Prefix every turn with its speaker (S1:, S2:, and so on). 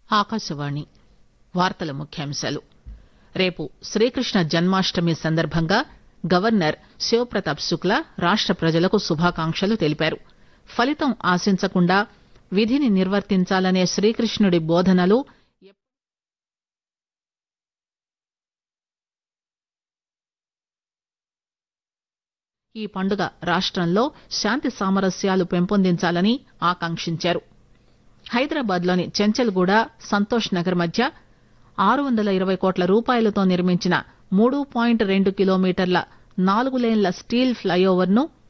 S1: ఆకాశవాణి వార్తల ముఖ్యాంశాలు రేపు శ్రీకృష్ణ జన్మాష్టమి సందర్భంగా గవర్నర్ శివప్రతాప్ శుక్లా రాష్ట ప్రజలకు శుభాకాంక్షలు తెలిపారు ఫలితం ఆశించకుండా విధిని నిర్వర్తించాలనే శ్రీకృష్ణుడి బోధనలు ఈ పండుగ రాష్టంలో శాంతి సామరస్యాలు పెంపొందించాలని ఆకాంక్షించారు హైదరాబాద్ లోని చెంచల్గూడ సంతోష్ నగర్ మధ్య ఆరు వందల ఇరవై కోట్ల రూపాయలతో నిర్మించిన మూడు పాయింట్ రెండు కిలోమీటర్ల నాలుగు లేన్ల స్టీల్ ప్లైఓవర్ ను